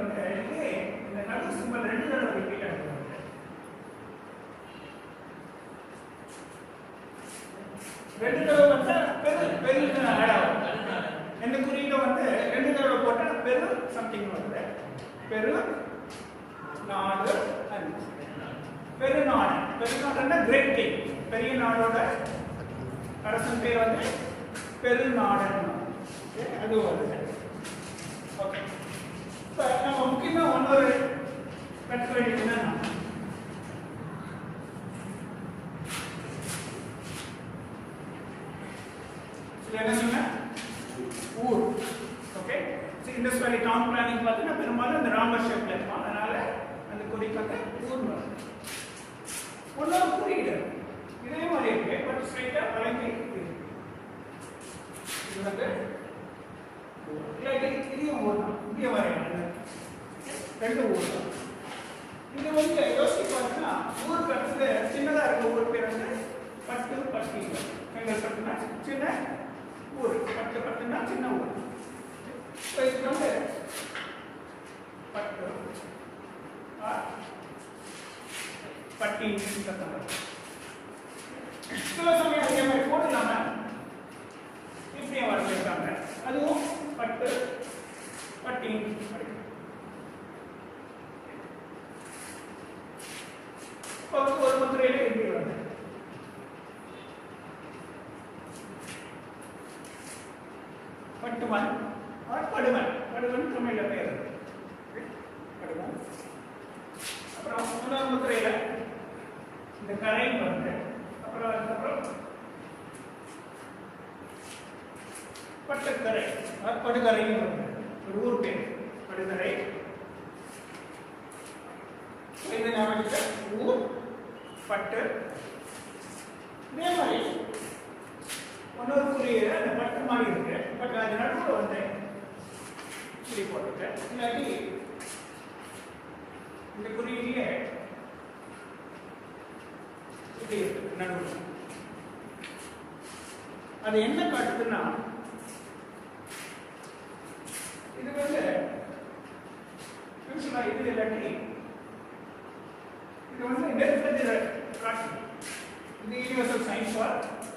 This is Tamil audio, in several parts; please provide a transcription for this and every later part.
வந்து இது இந்த நடு சிம்பிள் ரெண்டு தடவை ரிப்பீட் ஆகுது ரெண்டு தடவை வந்து பெரு பெரு ஆட் ஆகும் இந்த குறியீடு வந்து ரெண்டு தடவை போட்டா பெரு சம்திங் வருது பெரு நாடு அஞ்சு பெரு நாடு பெரு நாடுன்னா கிரேட் கிங் பெரிய நாடோட அரசன் பேர் வந்து பெரு நாடுன்னு Okay, அது வருது ஓகே இப்போ நம்ம முக்கியமாக இன்னொரு கற்றுக்க வேண்டியது என்னன்னா இதுல என்ன சொன்னேன் ஊர் ஓகே இந்த மாதிரி டவுன் பிளானிங் பார்த்தீங்கன்னா பெரும்பாலும் இந்த ராமர் ஷேப்ல இருக்கும் அதனால அந்த குறிக்கு வந்து ஊர் வரும் ஒன்னொரு குறியீடு இதே மாதிரி இருக்கு பட் ஸ்ட்ரைட்டா வளைந்து இருக்கு இது வந்து இல்லை இது இதையும் ஊர் தான் இங்கே வரையணும் ரெண்டு ஊர் தான் இது வந்து யோசிச்சு பார்த்தீங்கன்னா ஊருக்கு அடுத்தது சின்னதா இருக்க ஊர் பேர் வந்து பட்டு பட்டி எங்கள் பட்டுனா சின்ன ஊர் பட்டு பட்டுனா சின்ன ஊர் இப்போ இது வந்து பட்டு ஆ, பட்டி கத்தணும் சில சமயம் இதே மாதிரி போடலாம இப்படியே வரைஞ்சிருக்காங்க அதுவும் பட்டு பட்டி அப்படி இப்போ வந்து ஒரு முத்திரையில இப்படி வருது பட்டுமன் ஆர் படுமன் படுமன் தமிழ்ல பேர் படுமன் அப்புறம் இன்னொரு முத்திரையில இந்த கரை வருது அப்புறம் அதுக்கப்புறம் பட்டுக்கரை ஆர் படுகரைன்னு வருது ஒரு ஊர் பேர் படுகரை இந்த ஞாபகத்தில் ஊர் பட்டு இதே மாதிரி இன்னொரு குறியீடு அந்த பட்டு மாதிரி இருக்கு பட் அது நடுவில் வந்து இப்படி போட்டுட்டு இல்லாட்டி இந்த குறியீடிலே இப்படி இருக்கு நடுவில் அது என்ன காட்டுதுன்னா இது வந்து யூஸ்வலா இது இல்லாட்டி இது வந்து நெருக்கத்தில் காட்டு இது universal science for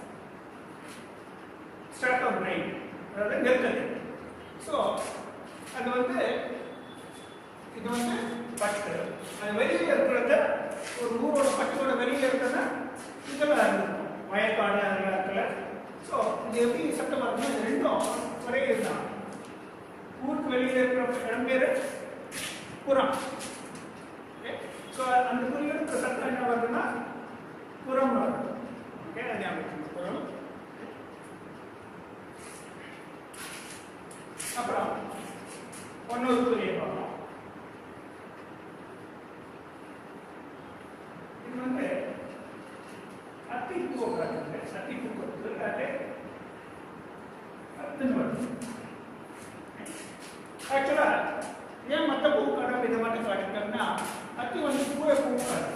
start of brain அதாவது நெருக்கத்தில் ஸோ அது வந்து இது வந்து பட்டு அது வெளியில் இருக்கிறத ஒரு ஊரோட பட்டோட வெளியில் இருக்கிறத இதெல்லாம் இருந்திருக்கும் வயக்காடு அதெல்லாம் இருக்குல்ல ஸோ இது எப்படி சட்டம் வருதுன்னா இது ரெண்டும் ஒரே இதுதான் ஊருக்கு வெளியில் இருக்கிற இடம் பேர் புறம் ஸோ அந்த குறியீடு சட்டம் என்ன வருதுன்னா புறம் வருது ஓகே அது ஞாபகம் புறம் அப்புறம் இன்னொரு குறியை பார்ப்போம் இது வந்து அத்திப்பூ காட்டுது அத்திப்பூ கொடுத்து அது அத்துன்னு வருது ஆக்சுவலா ஏன் மற்ற பூ காட்டாம இதை மட்டும் காட்டுங்கன்னா அத்தி வந்து பூவை பூ காட்டு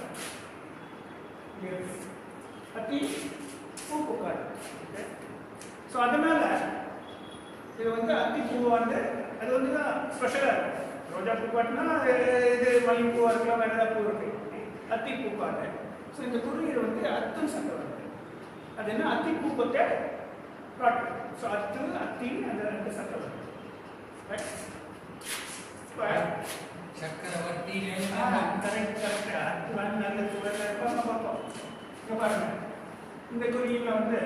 அத்தி பூ பூ காட்டு ஸோ அதனால இது வந்து அத்தி பூ வந்து அது வந்து ஸ்பெஷலாக இருக்கும் ரோஜா பூ காட்டுனா இது மல்லிப்பூவாக இருக்கலாம் வேற ஏதாவது பூ இருக்கு அத்தி பூ காட்டு ஸோ இந்த குறியீடு வந்து அத்தும் சண்டை வருது அது என்ன அத்தி பூ கொத்த காட்டு ஸோ அத்து அத்தி அந்த ரெண்டு சண்டை வருது ரைட் இப்போ சக்கரவர்த்தி கரெக்ட் கரெக்ட் அது வந்து நல்ல சூழல்ல இருப்பாங்க பார்ப்போம் இங்க பாருங்க இந்த குறியீடுல வந்து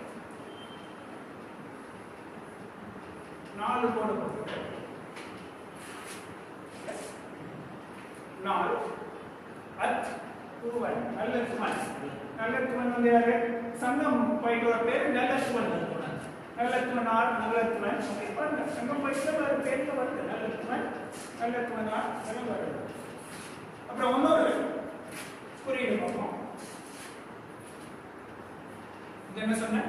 நாலு கோடு போட்டு நாலு அத் துருவன் நல்லத்துவன் நல்லத்துவன் வந்து யாரு சங்கம் போயிட்டு வர பேர் நல்லத்துவன் நல்லத்துவன் ஆர் நல்லத்துவன் அப்படி பாருங்க சங்கம் போயிட்டு வர பேர்ல வருது நல்லத்துவன் நல்லத்துவன் ஆர் எல்லாம் வருது அப்புறம் இன்னொரு குறியீடு பார்ப்போம் இது என்ன சொன்னேன்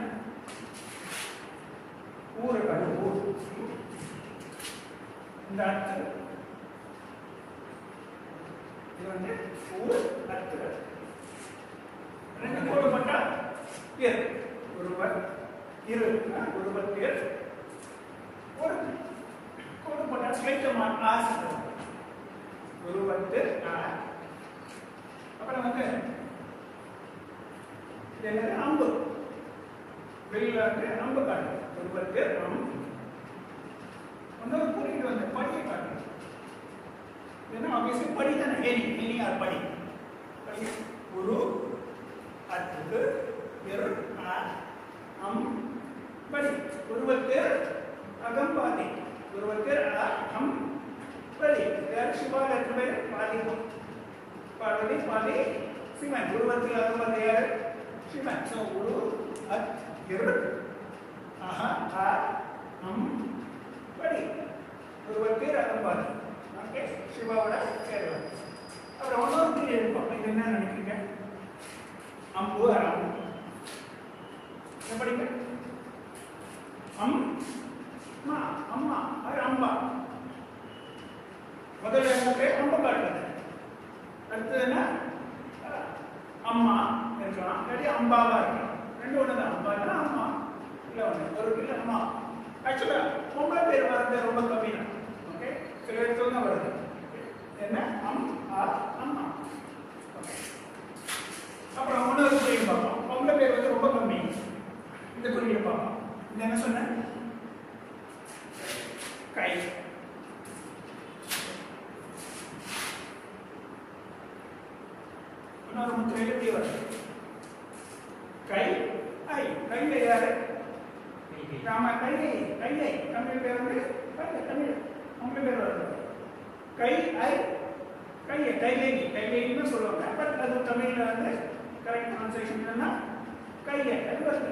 ஊரு அது ஊர் இந்த அத்து இது வந்து ஊர் அத்து ரெண்டு கோடு பட்டா இரு ஒருவர் இரு ஆ, ஒருவர் பேர் ஒரு கோடு பட்டா ஸ்லைட்ட ஆசை உருவத்து அ அப்புறம் வந்து இது என்னது அம்பு வெளியில வந்து அம்பு காட்டு உருவத்து அம் இன்னொரு குறியீடு வந்து படியை காட்டு ஏன்னா ஆப்வியஸ்லி படி தானே ஏனி ஏனி ஆர் படி படி உரு அத்து இரு அ அம் படி உருவத்து அகம்பாதி உருவத்து அ அம் படி யார் சிவால இருக்கிற பாதி பார்வதி பாதி சிவன் உருவத்தில் அகம்பாதி யார் சிவன் ஸோ உரு அத் இரு அஹ அ அம் படி உருவத்தில் அகம்பாதி ஓகே சிவாவோட சேரலாம் அப்புறம் இன்னொரு பீரியட் இருக்கும் இது என்ன நினைக்கிறீங்க அம்பு அறம் என்ன படிங்க அம் மா அம்மா அது அம்பா முதல்ல எனக்கு அம்பு காட்டுறது அடுத்தது என்ன அஹ், அம்மா இருக்கலாம் இல்லாட்டி அம்பாவா இருக்கலாம் ரெண்டு ஒன்று தான் அம்பானா அம்மா இல்லை ஒன்று ஒரு இல்லை அம்மா ஆக்சுவலாக பொம்பளை பேர் வர்றது ரொம்ப கம்மி தான் ஓகே சில இடத்துல தான் வருது என்ன அம் ஆ அம்மா ஓகே அப்புறம் இன்னொரு குறியீடு பார்ப்போம் பொம்பளை பேர் வந்து ரொம்ப கம்மி இந்த குறியீடு பார்ப்போம் இது என்ன சொன்னேன் கை இன்னொரு முத்திரை எப்படி வருது கை ஐ கையில யாரு ராம கையை கையை தமிழ் பேர் வந்து கையை தமிழ் உங்க பேர் வருது கை ஐ கையை கைலேகி கைலேகின்னு சொல்லுவாங்க பட் அது தமிழ்ல வந்து கரெக்ட் ப்ரொனன்சியேஷன் என்னன்னா கையை அது வருது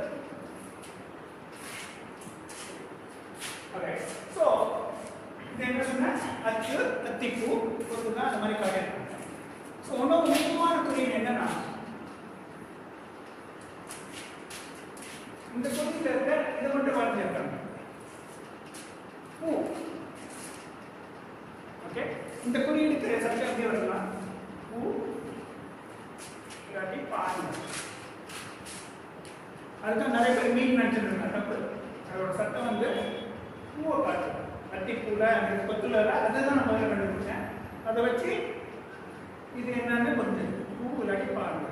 ஓகே ஸோ இது என்ன சொன்ன அச்சு அத்திப்பூ பொறுத்து தான் அந்த மாதிரி காட்டியிருக்காங்க ஸோ இன்னொரு முக்கியமான குறியீடு என்னன்னா இந்த குறியீடு இருக்க இதை மட்டும் வரைஞ்சிருக்காங்க பூ ஓகே இந்த குறியீடுக்கு சட்டம் எப்படி வரலாம் பூ இல்லாட்டி பாருங்க அதுதான் நிறைய பேர் மீன் நினைச்சிருக்காங்க தப்பு அதோட சட்டம் வந்து பூவை காட்டு அத்திப்பூல அந்த கொத்துல அதுதான் நான் முதல்ல கண்டுபிடிச்சேன் அதை வச்சு இது என்னன்னு கொஞ்சம் பூ இல்லாட்டி பாருங்க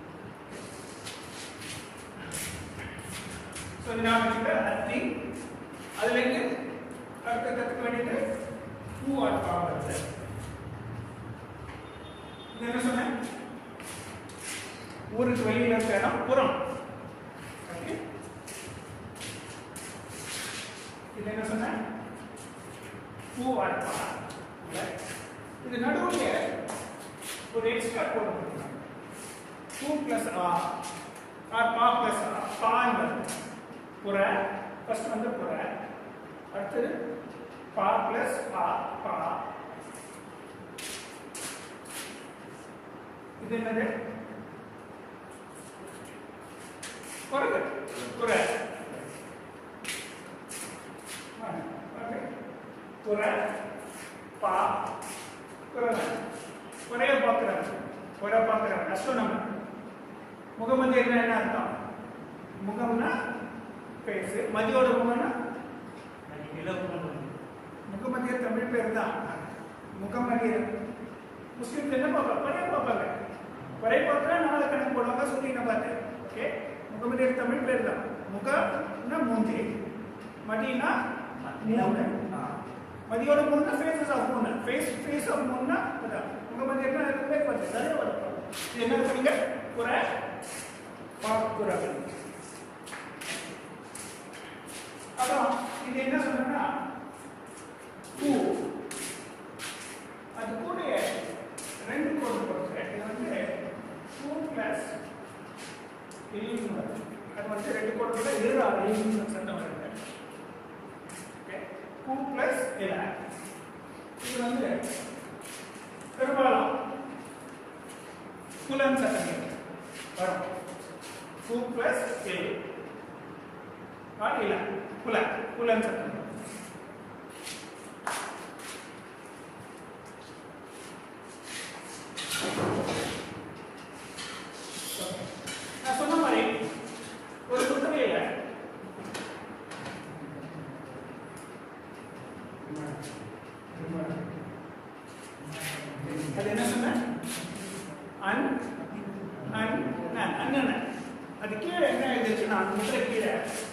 ஸோ இது நான் வச்சுக்க அத்தி அதுலேருந்து அடுத்த கற்றுக்க வேண்டியது பூ ஆர் பாருங்க இது என்ன சொன்னேன் ஊருக்கு வெளியில இருக்க இடம் புறம் ஓகே இது என்ன சொன்ன பூ அடப்பா இது நடுவில் ஒரு எக்ஸ்ட்ரா கோட் போட்டுருக்காங்க பூ பிளஸ் ஆ ஆர் பா பிளஸ் ஆ பான் புற ஃபர்ஸ்ட் வந்து புற அடுத்தது பா பிளஸ் ஆ பா இது என்னது குரங்கு குறை குறை பா குரங்கு குறைய பார்க்குறாங்க குறை பார்க்குறாங்க கஷ்டம் நம்ம முகமது என்ன என்ன அர்த்தம் முகம்னா ஃபேஸ் மதியோட முகம்னா முகமதிய தமிழ் பேர் தான் முகமதிய முஸ்லீம்ஸ் என்ன பார்ப்பாங்க குறைய பார்ப்பாங்க குறை பார்த்தா நாலு கணக்கு போடுவாங்க சொல்லி நான் பார்த்தேன் ஓகே முகமதிய தமிழ் பேர் தான் முகம்னா மூஞ்சி மதினா மூணு மதியோட மூணுனா ஃபேஸஸ் ஆஃப் மூணு ஃபேஸ் ஃபேஸ் ஆஃப் மூணுனா அதான் முகமதிய பேர் பார்த்து நிறைய வரும் இது என்ன பண்ணீங்க குறை பாக்குற அப்புறம் இது என்ன சொன்னா பூ அது கூட ரெண்டு கோடு போட்டு இது வந்து பூ பிளஸ் அது வந்து ரெண்டு கோடு போட்டு இரு அழிவு சட்டம் வருது Okay? பூ பிளஸ் இல இது வந்து பெரும்பாலும் புலன் சட்டம் வரும் பூ பிளஸ் இல் ஆர் இல புல புலன் சட்டம் நான் சொன்ன மாதிரி ஒரு புத்தகையில அது என்ன சொன்ன அன் அன் நான் அண்ணன் அது கீழே என்ன எழுதிருச்சுன்னா அந்த முத்திரை கீழே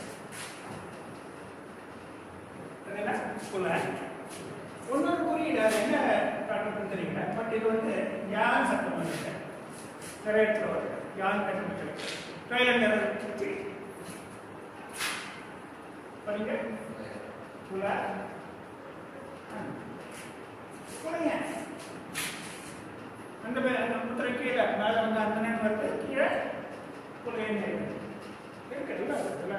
அது என்ன புல இன்னொரு குறியீடு அது என்ன காட்டுறதுன்னு தெரியல பட் இது வந்து யான் சட்டம் வந்து நிறைய இடத்துல வருது யான் கட்டமைச்சு ட்ரைலண்டர் வச்சு படிங்க புல அன். புலைய அந்த பே- அந்த முத்திரை கீழே மேல வந்து அந்த நேரம் வருது கீழே புலையன் இருக்குல்ல இருக்குல்ல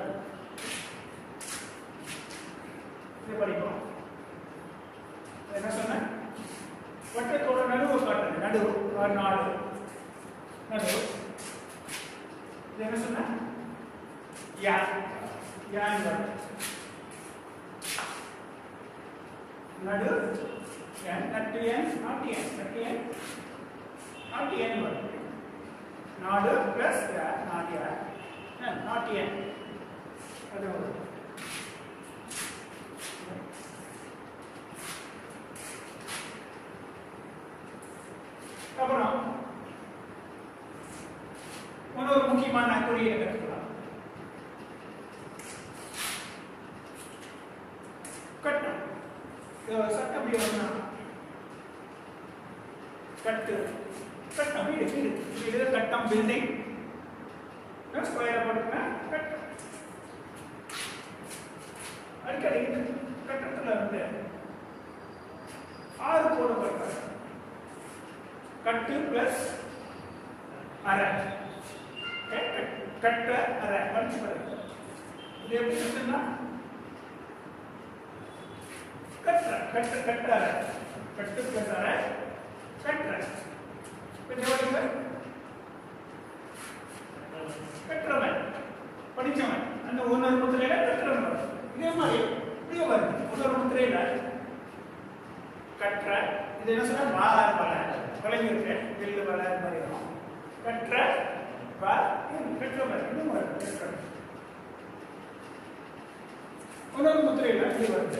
இது படிப்போம் என்ன சொன்னேன் வட்டத்தோட நடுவு காட்டுது நடுவு ஒரு நாடு நடுவு இது என்ன சொன்ன யான் யான் வருது நடு என் நட்டு என் நாட்டு என் நட்டு என் நாட்டு என் வருது நாடு பிளஸ் நாட்டு என் நாட்டு என் அது வருது அப்புறம் இன்னொரு முக்கியமான குறியீடு கற்றுக்கலாம் கட்டம் இது சட்டம் எப்படி வரும்னா கட்டு கட்டம் வீடு வீடு வீடு கட்டம் பில்டிங் ஸ்கொயரை போட்டுங்க கட்டம் அடிக்கடி இந்த கட்டத்துல வந்து ஆறு கோடு போடுறாங்க கட்டு பிளஸ் அரை Okay, கட்- கட்ட அரை படிச்சு பாருங்க இது எப்படி இருக்குன்னா கட்டுற கட்ட கட்ட அரை கட்டு பிளஸ் அரை கட்டுற கொஞ்சம் படிங்க கட்டுறவன் படிச்சவன் அந்த ஒன்னொரு முத்திரையில கட்டுறவன் வரும். இதே மாதிரி இப்படியே வருது ஒன்னொரு முத்திரையில கற்ற இது என்ன சொன்னா வாழ பல குழந்தைங்க வெளியில வள மாதிரி வரும் கற்ற வா கற்ற வர இன்னும் வருது கற்ற இன்னொரு முத்திரையில இது வருது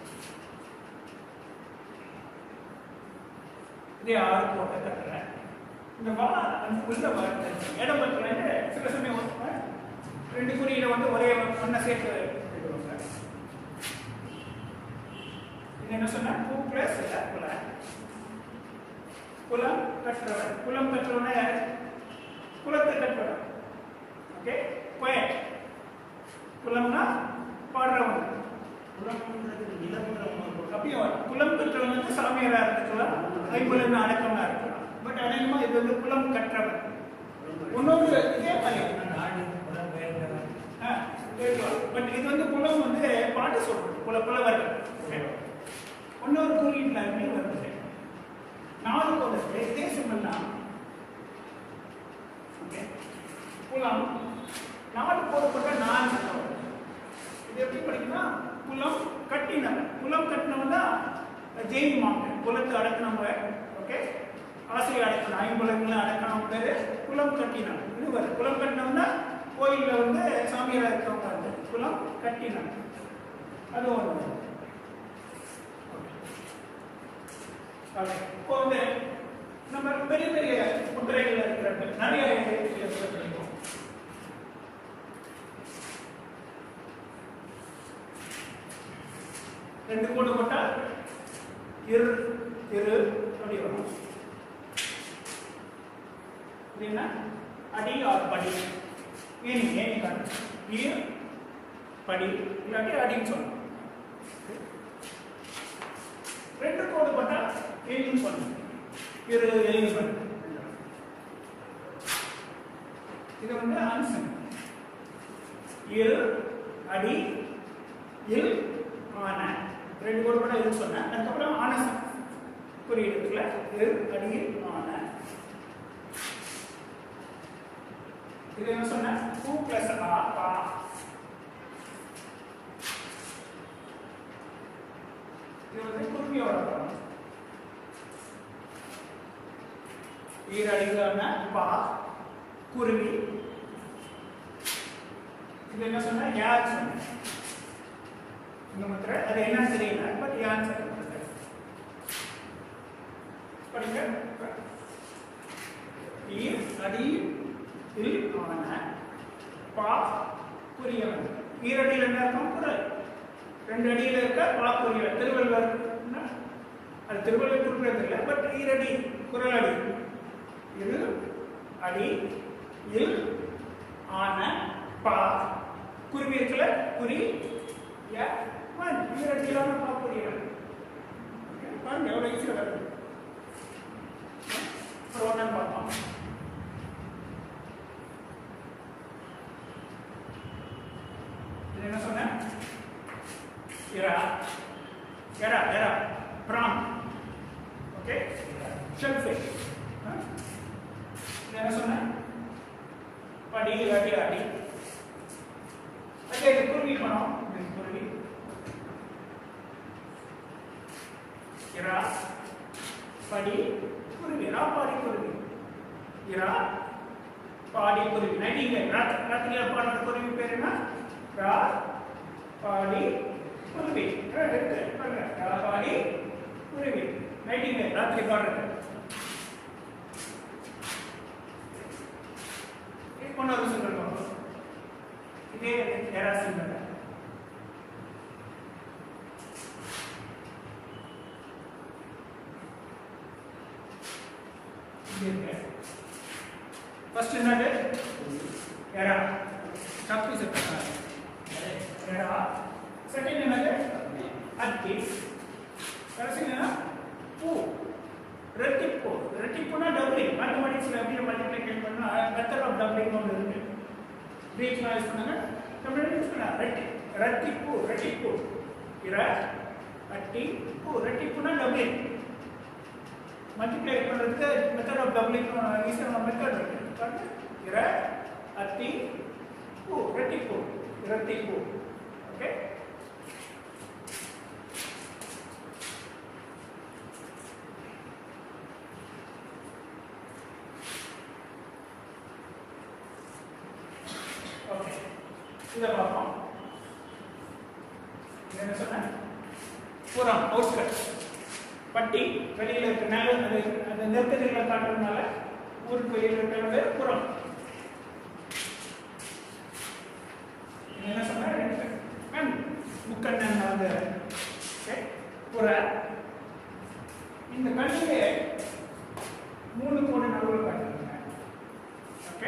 இதே ஆறு போட்ட கற்ற இந்த வா அந்த உள்ள வருது இடம் பற்ற சில சமயம் ஒரு- ரெண்டு குறியீடை வந்து ஒரே ஒன்றை சேர்த்து எழுதுவாங்க இது என்ன சொன்னா டூ பிளஸ் குல குலம் கற்றவன் குலம் கற்றவன யாரு குலத்தை கற்றவன் ஓகே poet குலம்னா பாடுறவன் அப்படியும் வரும். குலம் கற்றவன் வந்து சாமியாரா இருக்கலாம் ஐம்புலன் அடக்கமா இருக்கலாம் பட் அநேகமா இது வந்து குலம் கற்றவன் இன்னொரு இதே மாதிரி பட் இது வந்து குலம் வந்து பாட்டு சொல்றது குல புலவர்கள் இன்னொரு குறியீட்டுல எப்படி வருது நாலு கோலத்துல இதே சிம்மல்லாம் குலம் நாலு கோலப்பட்ட நாலு சட்டம் வருது. இது எப்படி படிக்கணும்னா குலம் கட்டினவன் குலம் கட்டினவன் தான் ஜெயின் மாங்க குலத்தை அடக்கினவங்க ஓகே ஆசையை அடக்கணும் ஐம்புலங்களை அடக்கணும் பேரு குலம் கட்டினவன் இது வருது குலம் கட்டினவன் தான் கோயில்ல வந்து சாமியாரா இருக்கவங்க வந்து குலம் கட்டினவன் அது ஒன்று வருது. Okay. இப்போ வந்து நம்ம பெரிய பெரிய முத்திரைகள் இருக்கிற நிறைய எழுத்துக்கள் படிப்போம் ரெண்டு கோடு போட்டா இரு இரு அப்படி வரும் இது என்ன அடி ஆர் படி ஏனி ஏனி காட்டு ஈர் படி இல்லாட்டி அடின்னு சொல்லணும் ரெண்டு கோடு போட்டா ஏனின்னு சொல்லணும் இரு ஏனி பண்ணு இது வந்து அன்சன் இரு அடி இல் ஆன ரெண்டு கோடு கூட இது சொன்னேன் அதுக்கப்புறம் ஆனசம் குறியீடு இருக்குல்ல இரு அடியில் ஆன இது என்ன சொன்ன பூ பிளஸ் ஆ பா இது வந்து குருவியோட படம் ஈரடிகளான பா குருவி இது என்ன சொன்னா யார் சொன்ன இந்த முத்திரை அது என்ன தெரியல பட் யார் சொன்ன படிக்க ஈர் அடி இல் ஆன பா புரியவன் ஈரடியில் என்ன இருக்கும் குரல் ரெண்டு அடியில் இருக்க பா புரியவன் திருவள்ளுவர் என்ன? அது திருவள்ளுவர் குறிப்பிடறது இல்லை பட் ஈரடி குரல் அடி இரு அடி இல் ஆன பா குருவி இருக்குல்ல குறி ய வன் ஈரடியிலான பா புரியவன் பாருங்க எவ்வளோ ஈஸியாக வருது அப்புறம் ஒன்று பார்ப்போம் இது என்ன சொன்னேன் எரா எரா எரா பிரான் ஓகே ஷெல்ஃபிஷ் இது என்ன சொன்னேன் படி அடி அடி அதே இது குருவி பணம் இது குருவி இரா படி குருவி ரா பாடி குருவி இரா பாடி குருவி நைட்டிங்கேல் ராத்திரியில பாடுற குருவி பேர் என்ன ரா பாடி குருவி ஆ, இருக்கு பாருங்க ரா பாடி குருவி நைட்டிங்கேல் ராத்திரி பாடுறது இன்னொரு சிங்கல் பார்ப்போம் இதே எரா சிங்கல் ஃபர்ஸ்ட் என்னது எரா தப்பு செட்டாங்க எரா செகண்ட் என்னது அத்தி கடைசி என்ன பூ ரெட்டிப்பூ ரெட்டிப்பூனா டபுளிங் மேத்தமெட்டிக்ஸ்ல எப்படி மல்டிப்ளிகேட் பண்ணா மெத்தட் ஆஃப் டபுளிங் ஒன்று இருக்கு கிரீக்ல யூஸ் பண்ணாங்க தமிழ்ல யூஸ் பண்ணா ரெட்டி ரெட்டிப்பூ ரெட்டிப்பூ இர அட்டி பூ ரெட்டிப்பூனா டபுளிங் மல்டிப்ளை பண்ணுறதுக்கு மெத்தட் ஆஃப் டபுளிங் ஈஸியான மெத்தட் இருக்கு பாருங்க இர அத்தி பூ ரெட்டிப்பூ இரட்டிப்பூ ஓகே ஓகே இதை பார்ப்போம் இது என்ன சொன்னேன் புறம் அவுட்ஸ்கட் பட்டி வெளியில இருக்கனால அது அந்த நெருக்கடிகளை காட்டுறதுனால ஊருக்கு வெளியில இருக்கிறது புறம் இது என்ன சொன்னேன் மேம் முக்கண்ணன் அந்த ஓகே புற இந்த கண்ணிலே மூணு கோடு நடுவில் காட்டுறீங்க ஓகே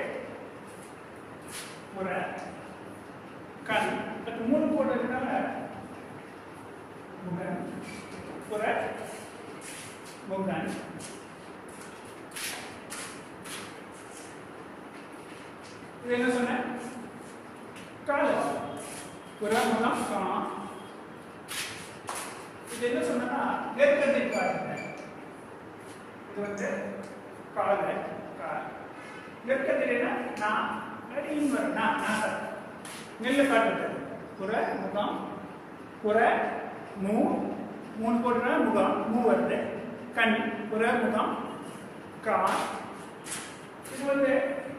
புற கண் பட் மூணு கோடு இருக்கனால முகன் புற முகன் இது என்ன சொன்னேன் கால புற முகம் கா இது என்ன சொன்னா நெற்கதை காட்டுங்க இது வந்து கால கால் நெற்கதிரைனா நான் அடியும் வரும் நான் நான் நெல்லை காட்டுறது புற முகம் புற மூ மூணு போட்டுனா முகம் மூ வருது கண் புற முகம் கா இது வந்து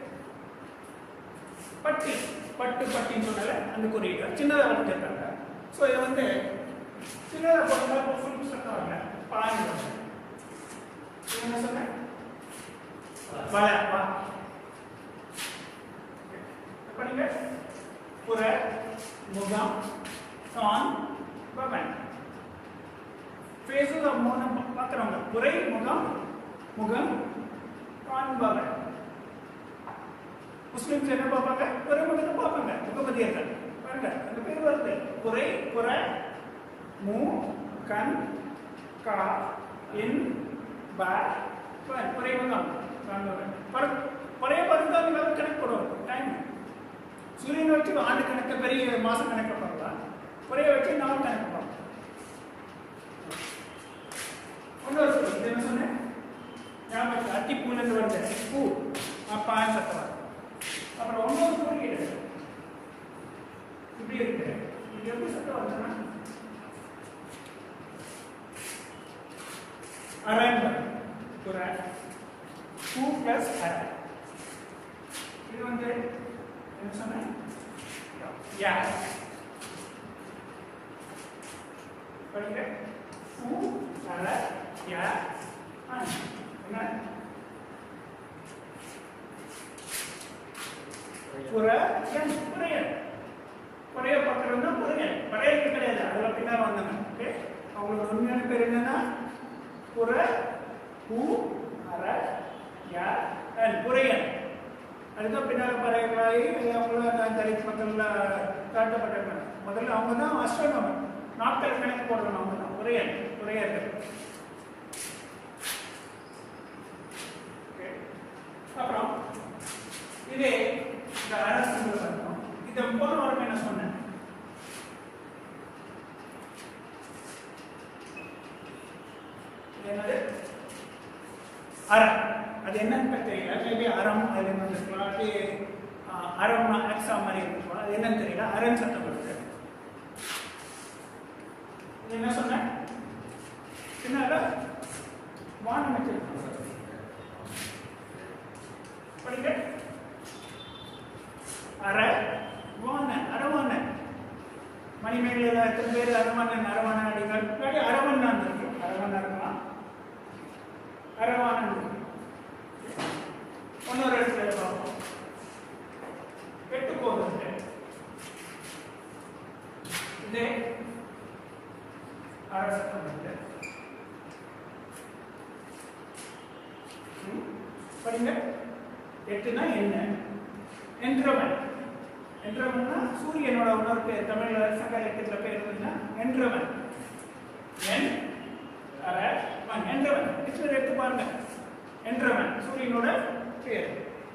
பட்டி பட்டு பட்டின்னு சொன்னால அந்த குறியீடு சின்னதாக வளர்த்துருக்காங்க ஸோ இது வந்து சின்னதாக போட்டா இப்போ ஃபுல் சட்டம் வரல பாஞ்சு வருது இது என்ன சொன்னேன் வள வா படிங்க புற முகம் கான் பவன் ஃபேஸஸ் ஆஃப் மூணு பார்க்குறவங்க புரை முகம் முகம் கான் பவன் முஸ்லிம்ஸ் என்ன பார்ப்பாங்க புரை முகத்தை பார்ப்பாங்க முகமதியர்கள் பாருங்க அந்த பேர் வருது புரை புற மூ கண் கா இன் ப பவன் புரை முகம் கான் பவன் பர- பழைய பதினாலு நாள் கணக்கு போடுவாங்க டைம் சூரியனை வச்சு ஆண்டு கணக்கு பெரிய மாசம் கணக்கு பண்ணலாம் குறைய வச்சு நாள் கணக்கு பண்ணலாம் இன்னொரு சொல்லு, இது என்ன சொன்னேன் ஞாபகம் அத்தி பூலேருந்து வருது பூ பான் சத்தம் வரும். அப்புறம் ஒன்பது குறியீடு இப்படி இருக்கு இது எப்படி சத்தம் வருதுன்னா அரங்க ஒரு பூ பிளஸ் அரை இது வந்து என்ன சொன்னேன் யா படிங்க பூ அரை யா அன். என்ன புற என் புறையல் புறைய பக்கம் தான் புறையல் பறையல் கிடையாது அதில் பின்னால் வந்தாங்க ஓகே அவங்களோட உண்மையான பேர் என்னன்னா புற பூ அற யா அண்ட் புறையல் அதுதான் பின்னால் பறையலாகி அவங்களும் அந்த தலித் மக்கள்ல காட்டப்பட்டாங்க முதல்ல அவங்க தான் அஸ்ட்ரோனமர் நாட்கள் கணக்கு போடுறோம் அவங்க தான் புறையல் புறையர்கள் Okay. அப்புறம் இதே இந்த அரசு பார்த்தோம் இதை போன வாரம் என்ன சொன்னேன் இது என்னது அறம் அது என்னன்னு தெரியல மேபி அறம் அது என்ன இருக்கலாம் அது அறம்னா ஆக்ஸா மாதிரி இருக்கலாம் அது என்னன்னு தெரியல அறம் சட்டம் இருக்கு இது என்ன சொன்னேன் பின்னால வானம் வச்சிருக்கோம் படிக்க அற வாணன் அரவாணன் மணிமேகலையில் எத்தனை பேர் அரவாணன் அரவாணன் அப்படிங்கிறார் முன்னாடி அரவண்ணான் இருக்கும் அரவண்ணா இருக்கலாம் அரவாணன் இருக்கு. இன்னொரு இடத்துல பார்ப்போம் எட்டு கோவில் இதே அரசம் இருக்கு ம், படிங்க எட்டுனா என்ன என்றவன் என்றவன்னா சூரியனோட இன்னொரு பேர் தமிழ்ல சங்க இலக்கியத்துல பேர் என்னன்னா என்றவன் என் அர வன் என்றவன் டிக்ஷனரி எடுத்து பாருங்க என்றவன் சூரியனோட பேர்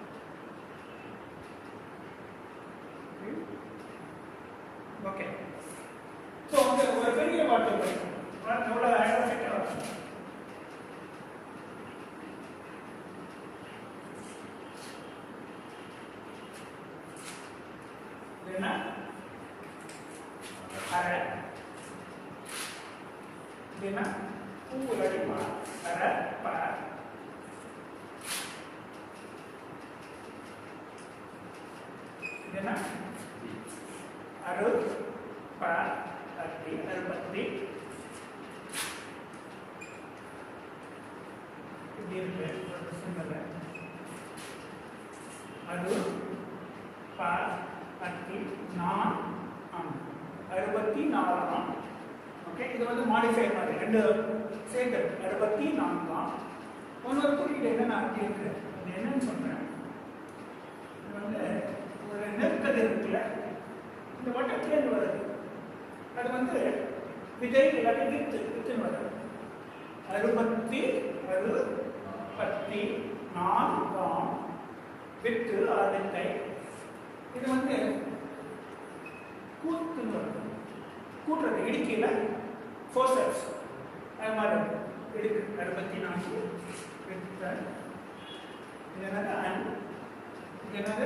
ஓகே ஸோ வந்து ஒரு பெரிய வார்த்தை படிக்கும் எவ்வளோ அழகாக வரும் இது என்ன அரை இது என்ன பூ அடிப்பா அரை ப இது என்ன அரு ப அத்தி அறுபத்தி இப்படி இருக்கு ஒரு சிம்பிள் அரு ப அத்தி நான் ஆம் அறுபத்தி நாலாம் ஓகே இது வந்து மாடிஃபை மாதிரி ரெண்டு சேர்ந்து அறுபத்தி நான்காம் இன்னொரு குறியீடு என்ன நான் அப்படி இருக்கு அது என்னன்னு சொல்றேன் இது வந்து ஒரு நெற்கதிர் இருக்குல்ல இந்த வட்டத்துலேருந்து வருது அது வந்து விதை இல்லாட்டி வித்து வித்துன்னு வருது அறுபத்தி அறு பத்தி நான்காம் வித்து ஆதித்தை இது வந்து கூத்துன்னு வருது கூட்டுறது இடுக்கியில ஃபோர்சப்ஸ் அது மாதிரி இருக்கு. இடுக்கு அறுபத்தி நான்கு வித்த இது என்னது அன் இது என்னது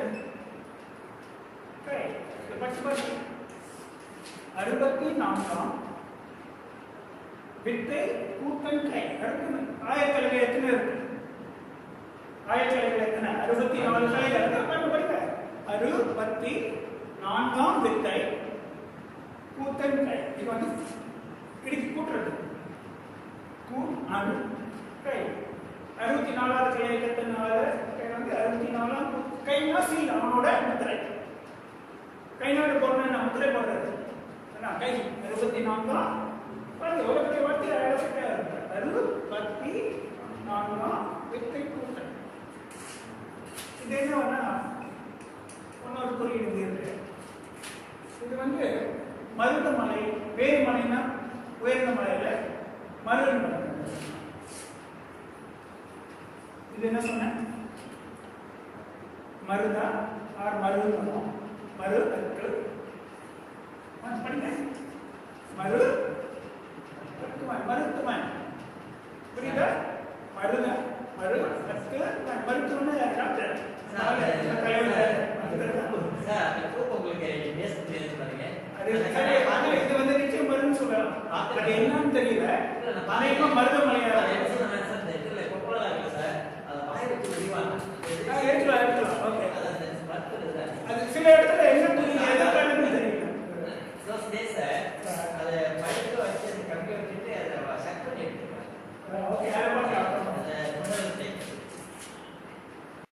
கை இது பச்சு பச்சு அறுபத்தி நான்காம் வித்தை கூட்டன் கை அடுத்து ஆயக்கலைகள் எத்தனை இருக்கு ஆயக்கலைகள் எத்தனை அறுபத்தி நாலு கலைகள் இருக்கு பாருங்க படிக்க அறுபத்தி நான்காம் வித்தை கூத்தன் கை இது வந்து இடுக்கி கூட்டுறது கூ அணு கை அறுபத்தி நாலாவது கை எத்தனால கை வந்து அறுபத்தி நாலாம் கைனா சீல் அவனோட முத்திரை கை நாடு போடுறேன் நான் முத்திரை போடுறது அதான் கை அறுபத்தி நான்காம் பாருங்க எவ்வளோ பெரிய வார்த்தை அழகாக இருக்கு அறுபத்தி நான்காம் வித்தை கூட்டல் இது என்னன்னா இன்னொரு குறியீடு இருக்கு இது வந்து மருதமலை வேறுமலைனா உயர்ந்த மலையில மருதமலை இது என்ன சொன்னேன் மருதா ஆர் மருது வரும் மரு அற்கு ஆ, படிங்க மரு மருத்துவன் மருத்துவன் புரியுதா மருத மரு அற்கு மருத்துவன் டாக்டர் தலைவர் சார் அந்த குரூப் உங்களுக்கு பேச தெரியாது பாருங்க அது சரி, ஆனா இது வந்து நிச்சயம் மருந்துன்னு சொல்லலாம் அது என்னன்னு தெரியல அநேகமா மருதமலையா என்ன சொன்னேன் சார் இந்த இதுல கொப்பளம் இருக்கு சார் அதை வாய் வச்சு முடிவாங்க ஆ, எடுக்கலாம் எடுக்கலாம் ஓகே அது அந்த மருத்துவ சார் அது சில இடத்துல